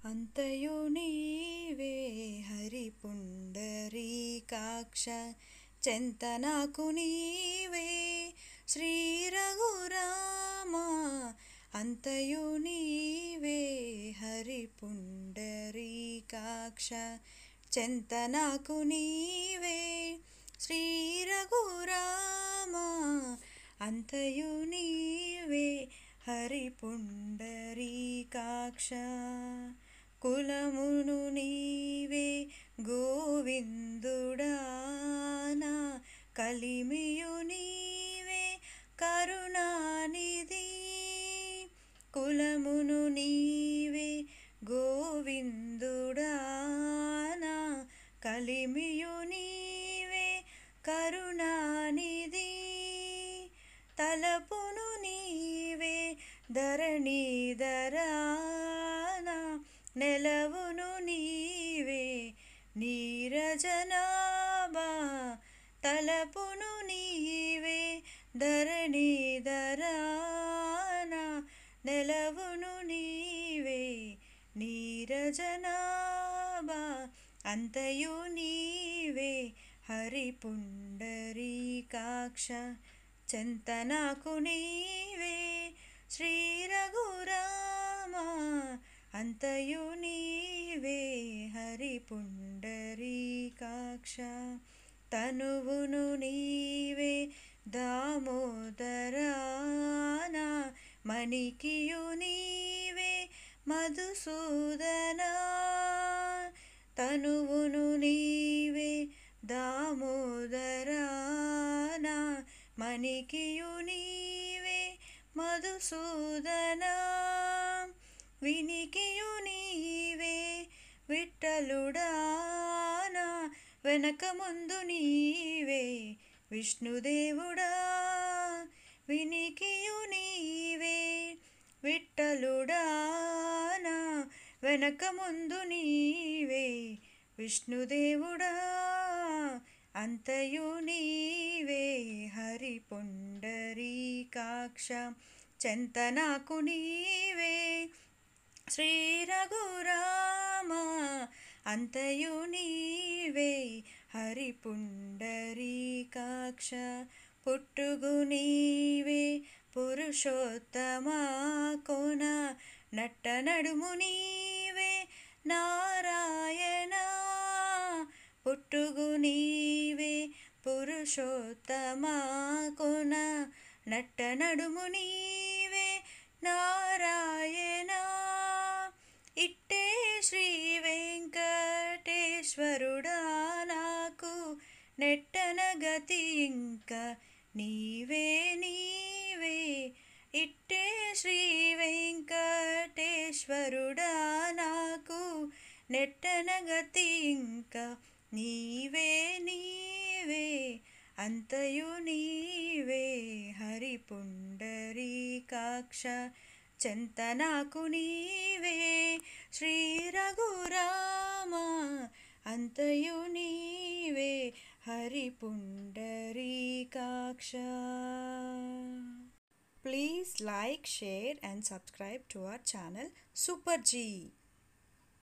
అంతయు నీవే హరి పుండరీకాక్ష చెంత నాకు నీవే శ్రీ రఘురామ అంతయు నీవే హరి పుండరీకాక్ష చెంత నాకు నీవే శ్రీ రఘురామ అంతయు నీవే హరి పుండరీకాక్ష కులమును నీవే గోవిందుడానా కలిమియు నీవే కరుణానిధి కులమును నీవే గోవిందుడానా కలిమియు నీవే కరుణానిధి తలపును నీవే ధరణీధరానా నెలవును నీవే నీరజనాభా తలపును నీవే ధరణీధరానా నెలవును నీవే నీరజనాభా అంతయు నీవే హరి పుండరీకాక్ష చెంత నాకు నీవే శ్రీ రఘురామ అంతయు నీవే హరి పుండరీకాక్ష తనువును నీవే దామోదరానా మణికియు నీవే మధుసూదనా తనువును నీవే దామోదరానా మణికియు నీవే మధుసూదనా వినికియు నీవే విట్టలుడానా వెనక ముందు నీవే విష్ణుదేవుడా వినికియు నీవే విట్టలుడానా వెనక ముందు నీవే విష్ణుదేవుడా అంతయు నీవే హరి పుండరీకాక్ష చెంత నాకు నీవే శ్రీ రఘురామ అంతయు నీవే హరి పుండరీకాక్ష పుట్టుగు నీవే పురుషోత్తమా కోన నట్ట నడుము నీవే నారాయణ పుట్టుగు నీవే పురుషోత్తమా కోన నట్ట నడుము నీవే నారాయణ ఇట్టే శ్రీ వెంకటేశ్వరుడా నాకు నెట్టన గతి ఇంకా నీవే నీవే ఇట్టే శ్రీ వెంకటేశ్వరుడా నాకు నెట్టన గతి ఇంకా నీవే నీవే అంతయు నీవే హరి పుండరీకాక్ష చెంత నాకు నీవే శ్రీ రఘురామ అంతయు నీవే హరి పుండరీకాక్ష please like share and subscribe to our channel super G